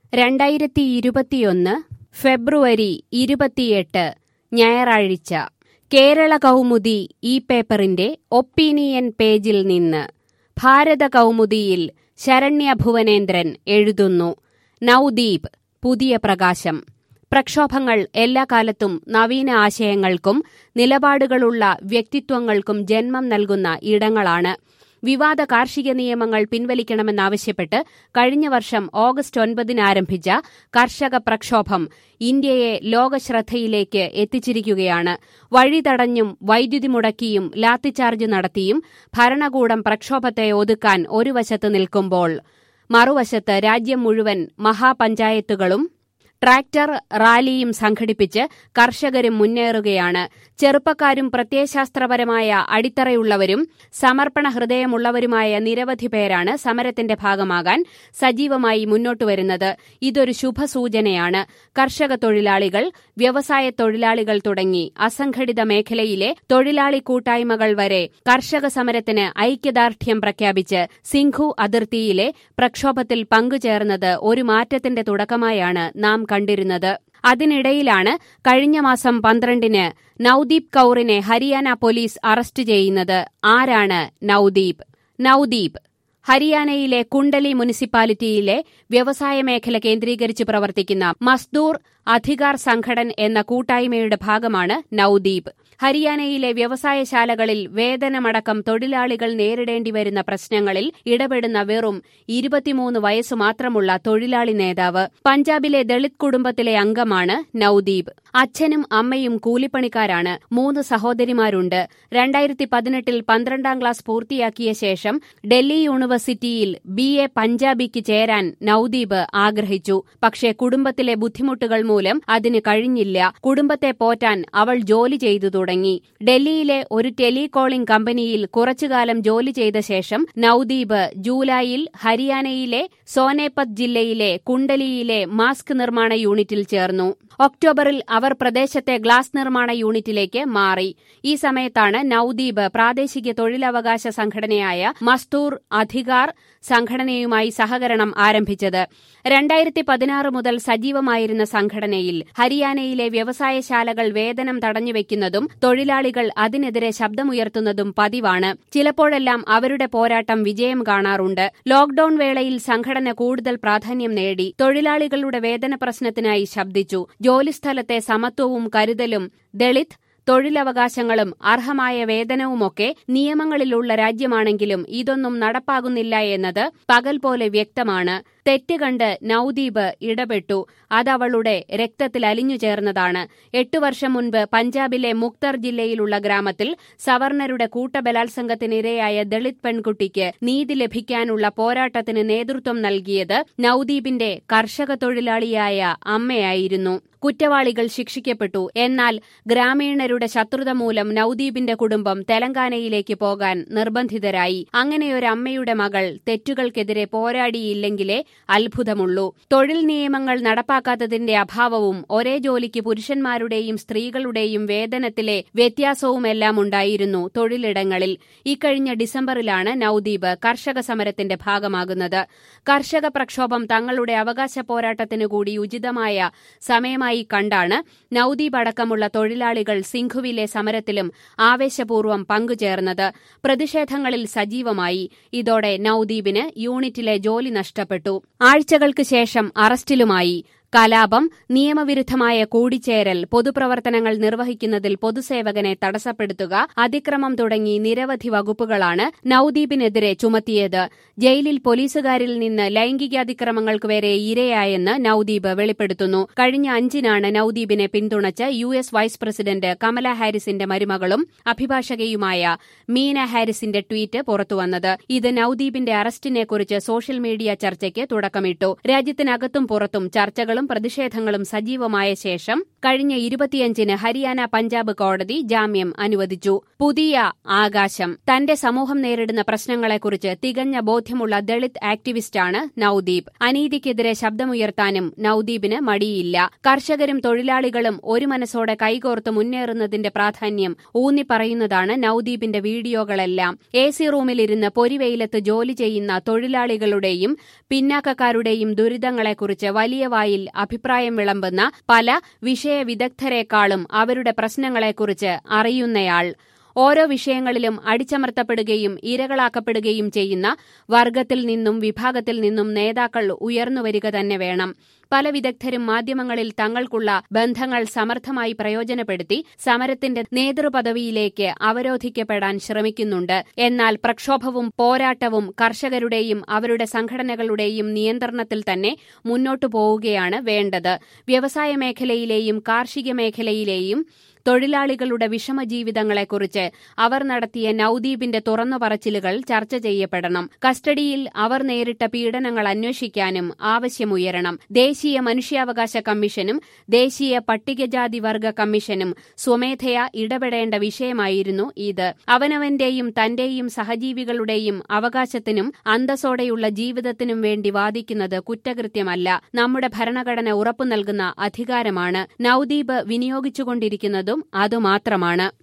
രണ്ടായിരത്തി ഇരുപത്തിയൊന്ന് ഫെബ്രുവരി ഇരുപത്തിയെട്ട് ഞായറാഴ്ച കേരള കൗമുദി ഈ പേപ്പറിന്റെ ഒപ്പീനിയൻ പേജിൽ നിന്ന് ഭാരത കൗമുദിയിൽ ശരണ്യ ഭുവനേന്ദ്രൻ എഴുതുന്നു നവദീപ് പുതിയ പ്രകാശം പ്രക്ഷോഭങ്ങൾ എല്ലാ കാലത്തും നവീന ആശയങ്ങൾക്കും നിലപാടുകളുള്ള വ്യക്തിത്വങ്ങൾക്കും ജന്മം നൽകുന്ന ഇടങ്ങളാണ് വിവാദ കാർഷിക നിയമങ്ങൾ പിൻവലിക്കണമെന്നാവശ്യപ്പെട്ട് കഴിഞ്ഞ വർഷം ഓഗസ്റ്റ് ഒൻപതിന് ആരംഭിച്ച കർഷക പ്രക്ഷോഭം ഇന്ത്യയെ ലോകശ്രദ്ധയിലേക്ക് എത്തിച്ചിരിക്കുകയാണ് വഴി തടഞ്ഞും വൈദ്യുതി മുടക്കിയും ലാത്തിച്ചാർജ് നടത്തിയും ഭരണകൂടം പ്രക്ഷോഭത്തെ ഒതുക്കാൻ ഒരു വശത്ത് നിൽക്കുമ്പോൾ മറുവശത്ത് രാജ്യം മുഴുവൻ മഹാപഞ്ചായത്തുകളും ട്രാക്ടർ റാലിയും സംഘടിപ്പിച്ച് കർഷകരും മുന്നേറുകയാണ് ചെറുപ്പക്കാരും പ്രത്യയശാസ്ത്രപരമായ അടിത്തറയുള്ളവരും സമർപ്പണ ഹൃദയമുള്ളവരുമായ നിരവധി പേരാണ് സമരത്തിന്റെ ഭാഗമാകാൻ സജീവമായി മുന്നോട്ടു വരുന്നത് ഇതൊരു ശുഭസൂചനയാണ് കർഷക തൊഴിലാളികൾ വ്യവസായ തൊഴിലാളികൾ തുടങ്ങി അസംഘടിത മേഖലയിലെ തൊഴിലാളി കൂട്ടായ്മകൾ വരെ കർഷക സമരത്തിന് ഐക്യദാർഢ്യം പ്രഖ്യാപിച്ച് സിംഘു അതിർത്തിയിലെ പ്രക്ഷോഭത്തിൽ പങ്കുചേർന്നത് ഒരു മാറ്റത്തിന്റെ തുടക്കമായാണ് നാം കണ്ടിരുന്നത് അതിനിടയിലാണ് കഴിഞ്ഞ മാസം പന്ത്രണ്ടിന് നവദീപ് കൌറിനെ ഹരിയാന പോലീസ് അറസ്റ്റ് ചെയ്യുന്നത് ആരാണ് നവദീപ് നവദീപ് ഹരിയാനയിലെ കുണ്ടലി മുനിസിപ്പാലിറ്റിയിലെ വ്യവസായ മേഖല കേന്ദ്രീകരിച്ച് പ്രവർത്തിക്കുന്ന മസ്ദൂർ അധികാർ സംഘടൻ എന്ന കൂട്ടായ്മയുടെ ഭാഗമാണ് നവദീപ് ഹരിയാനയിലെ വ്യവസായശാലകളിൽ വേതനമടക്കം തൊഴിലാളികൾ നേരിടേണ്ടി വരുന്ന പ്രശ്നങ്ങളിൽ ഇടപെടുന്ന വെറും ഇരുപത്തിമൂന്ന് വയസ്സു മാത്രമുള്ള തൊഴിലാളി നേതാവ് പഞ്ചാബിലെ ദളിത് കുടുംബത്തിലെ അംഗമാണ് നവദീപ് അച്ഛനും അമ്മയും കൂലിപ്പണിക്കാരാണ് മൂന്ന് സഹോദരിമാരുണ്ട് രണ്ടായിരത്തി പതിനെട്ടിൽ പന്ത്രണ്ടാം ക്ലാസ് പൂർത്തിയാക്കിയ ശേഷം ഡൽഹി യൂണിവേഴ്സിറ്റിയിൽ ബി എ പഞ്ചാബിക്ക് ചേരാൻ നവദീപ് ആഗ്രഹിച്ചു പക്ഷേ കുടുംബത്തിലെ ബുദ്ധിമുട്ടുകൾ മൂലം അതിന് കഴിഞ്ഞില്ല കുടുംബത്തെ പോറ്റാൻ അവൾ ജോലി ചെയ്തു തുടങ്ങി ഡൽഹിയിലെ ഒരു ടെലികോളിംഗ് കമ്പനിയിൽ കുറച്ചുകാലം ജോലി ചെയ്ത ശേഷം നവദീപ് ജൂലൈയിൽ ഹരിയാനയിലെ സോനേപത് ജില്ലയിലെ കുണ്ടലിയിലെ മാസ്ക് നിർമ്മാണ യൂണിറ്റിൽ ചേർന്നു ഒക്ടോബറിൽ അവർ പ്രദേശത്തെ ഗ്ലാസ് നിർമ്മാണ യൂണിറ്റിലേക്ക് മാറി ഈ സമയത്താണ് നവദീപ് പ്രാദേശിക തൊഴിലവകാശ സംഘടനയായ മസ്തൂർ അധികാർ സംഘടനയുമായി സഹകരണം ആരംഭിച്ചത് രണ്ടായിരത്തി പതിനാറ് മുതൽ സജീവമായിരുന്ന സംഘടനയിൽ ഹരിയാനയിലെ വ്യവസായശാലകൾ വേതനം തടഞ്ഞുവെക്കുന്നതും തൊഴിലാളികൾ അതിനെതിരെ ശബ്ദമുയർത്തുന്നതും പതിവാണ് ചിലപ്പോഴെല്ലാം അവരുടെ പോരാട്ടം വിജയം കാണാറുണ്ട് ലോക്ഡൌൺ വേളയിൽ സംഘടന കൂടുതൽ പ്രാധാന്യം നേടി തൊഴിലാളികളുടെ വേതന പ്രശ്നത്തിനായി ശബ്ദിച്ചു ജോലിസ്ഥലത്തെ സമത്വവും കരുതലും ദളിത് തൊഴിലവകാശങ്ങളും അർഹമായ വേതനവുമൊക്കെ നിയമങ്ങളിലുള്ള രാജ്യമാണെങ്കിലും ഇതൊന്നും നടപ്പാകുന്നില്ല എന്നത് പകൽ പോലെ വ്യക്തമാണ് തെറ്റ് കണ്ട് നവദീപ് ഇടപെട്ടു അതവളുടെ രക്തത്തിൽ അലിഞ്ഞു ചേർന്നതാണ് എട്ടു വർഷം മുൻപ് പഞ്ചാബിലെ മുക്തർ ജില്ലയിലുള്ള ഗ്രാമത്തിൽ സവർണരുടെ കൂട്ടബലാത്സംഗത്തിനിരയായ ദളിത് പെൺകുട്ടിക്ക് നീതി ലഭിക്കാനുള്ള പോരാട്ടത്തിന് നേതൃത്വം നൽകിയത് നവദീപിന്റെ കർഷക തൊഴിലാളിയായ അമ്മയായിരുന്നു കുറ്റവാളികൾ ശിക്ഷിക്കപ്പെട്ടു എന്നാൽ ഗ്രാമീണരുടെ ശത്രുത മൂലം നവദീപിന്റെ കുടുംബം തെലങ്കാനയിലേക്ക് പോകാൻ നിർബന്ധിതരായി അങ്ങനെയൊരു അമ്മയുടെ മകൾ തെറ്റുകൾക്കെതിരെ പോരാടിയില്ലെങ്കിലേ അത്ഭുതമുള്ളൂ തൊഴിൽ നിയമങ്ങൾ നടപ്പാക്കാത്തതിന്റെ അഭാവവും ഒരേ ജോലിക്ക് പുരുഷന്മാരുടെയും സ്ത്രീകളുടെയും വേതനത്തിലെ വ്യത്യാസവുമെല്ലാം ഉണ്ടായിരുന്നു തൊഴിലിടങ്ങളിൽ ഇക്കഴിഞ്ഞ ഡിസംബറിലാണ് നവദീപ് കർഷക സമരത്തിന്റെ ഭാഗമാകുന്നത് കർഷക പ്രക്ഷോഭം തങ്ങളുടെ അവകാശ പോരാട്ടത്തിനു കൂടി ഉചിതമായ സമയമായി കണ്ടാണ് നവദീപ് അടക്കമുള്ള തൊഴിലാളികൾ സിംഘുവിലെ സമരത്തിലും ആവേശപൂർവ്വം പങ്കുചേർന്നത് പ്രതിഷേധങ്ങളിൽ സജീവമായി ഇതോടെ നവദീപിന് യൂണിറ്റിലെ ജോലി നഷ്ടപ്പെട്ടു ആഴ്ചകൾക്ക് ശേഷം അറസ്റ്റിലുമായി കലാപം നിയമവിരുദ്ധമായ കൂടിച്ചേരൽ പൊതുപ്രവർത്തനങ്ങൾ നിർവഹിക്കുന്നതിൽ പൊതുസേവകനെ തടസ്സപ്പെടുത്തുക അതിക്രമം തുടങ്ങി നിരവധി വകുപ്പുകളാണ് നവദീപിനെതിരെ ചുമത്തിയത് ജയിലിൽ പോലീസുകാരിൽ നിന്ന് ലൈംഗികാതിക്രമങ്ങൾക്ക് വരെ ഇരയായെന്ന് നവദീപ് വെളിപ്പെടുത്തുന്നു കഴിഞ്ഞ അഞ്ചിനാണ് നവദീപിനെ പിന്തുണച്ച് U S vice president Kamala ഹാരിസിന്റെ മരുമകളും അഭിഭാഷകയുമായ മീന ഹാരിസിന്റെ ട്വീറ്റ് പുറത്തുവന്നത് ഇത് നവദീപിന്റെ അറസ്റ്റിനെക്കുറിച്ച് സോഷ്യൽ മീഡിയ ചർച്ചയ്ക്ക് തുടക്കമിട്ടു രാജ്യത്തിനകത്തും പുറത്തും ചർച്ചകളും സമരങ്ങളും പ്രതിഷേധങ്ങളും സജീവമായ ശേഷം കഴിഞ്ഞ ഇരുപത്തിയഞ്ചിന് ഹരിയാന പഞ്ചാബ് കോടതി ജാമ്യം അനുവദിച്ചു പുതിയ ആകാശം തന്റെ സമൂഹം നേരിടുന്ന പ്രശ്നങ്ങളെക്കുറിച്ച് തികഞ്ഞ ബോധ്യമുള്ള ദളിത് ആക്ടിവിസ്റ്റാണ് നൌദീപ് അനീതിക്കെതിരെ ശബ്ദമുയർത്താനും നൌദീപിന് മടിയില്ല കർഷകരും തൊഴിലാളികളും ഒരു മനസ്സോടെ കൈകോർത്ത് മുന്നേറുന്നതിന്റെ പ്രാധാന്യം ഊന്നിപ്പറയുന്നതാണ് നൌദീപിന്റെ വീഡിയോകളെല്ലാം എ സി റൂമിലിരുന്ന് പൊരിവെയിലത്ത് ജോലി ചെയ്യുന്ന തൊഴിലാളികളുടെയും പിന്നാക്കക്കാരുടെയും ദുരിതങ്ങളെക്കുറിച്ച് വലിയ വായിൽ അഭിപ്രായം വിളമ്പുന്ന പല വിഷയവിദഗ്ധരെക്കാളും അവരുടെ പ്രശ്നങ്ങളെക്കുറിച്ച് അറിയുന്നയാൾ ഓരോ വിഷയങ്ങളിലും അടിച്ചമർത്തപ്പെടുകയും ഇരകളാക്കപ്പെടുകയും ചെയ്യുന്ന വർഗത്തിൽ നിന്നും വിഭാഗത്തിൽ നിന്നും നേതാക്കൾ ഉയർന്നുവരിക തന്നെ വേണം പല വിദഗ്ധരും മാധ്യമങ്ങളിൽ തങ്ങൾക്കുള്ള ബന്ധങ്ങൾ സമർത്ഥമായി പ്രയോജനപ്പെടുത്തി സമരത്തിന്റെ നേതൃപദവിയിലേക്ക് അവരോധിക്കപ്പെടാൻ ശ്രമിക്കുന്നുണ്ട് എന്നാൽ പ്രക്ഷോഭവും പോരാട്ടവും കർഷകരുടെയും അവരുടെ സംഘടനകളുടെയും നിയന്ത്രണത്തിൽ തന്നെ മുന്നോട്ടു പോവുകയാണ് വേണ്ടത് വ്യവസായ മേഖലയിലെയും കാർഷിക മേഖലയിലെയും തൊഴിലാളികളുടെ വിഷമജീവിതങ്ങളെക്കുറിച്ച് അവർ നടത്തിയ നൌദീപിന്റെ തുറന്നു പറച്ചിലുകൾ ചർച്ച ചെയ്യപ്പെടണം കസ്റ്റഡിയിൽ അവർ നേരിട്ട പീഡനങ്ങൾ അന്വേഷിക്കാനും ആവശ്യമുയരണം ദേശീയ മനുഷ്യാവകാശ കമ്മീഷനും ദേശീയ പട്ടികജാതി വർഗ കമ്മീഷനും സ്വമേധയാ ഇടപെടേണ്ട വിഷയമായിരുന്നു ഇത് അവനവന്റെയും തന്റെയും സഹജീവികളുടെയും അവകാശത്തിനും അന്തസ്സോടെയുള്ള ജീവിതത്തിനും വേണ്ടി വാദിക്കുന്നത് കുറ്റകൃത്യമല്ല നമ്മുടെ ഭരണഘടന ഉറപ്പു നൽകുന്ന അധികാരമാണ് നൌദീപ് വിനിയോഗിച്ചുകൊണ്ടിരിക്കുന്നതും അതുമാത്രമാണ്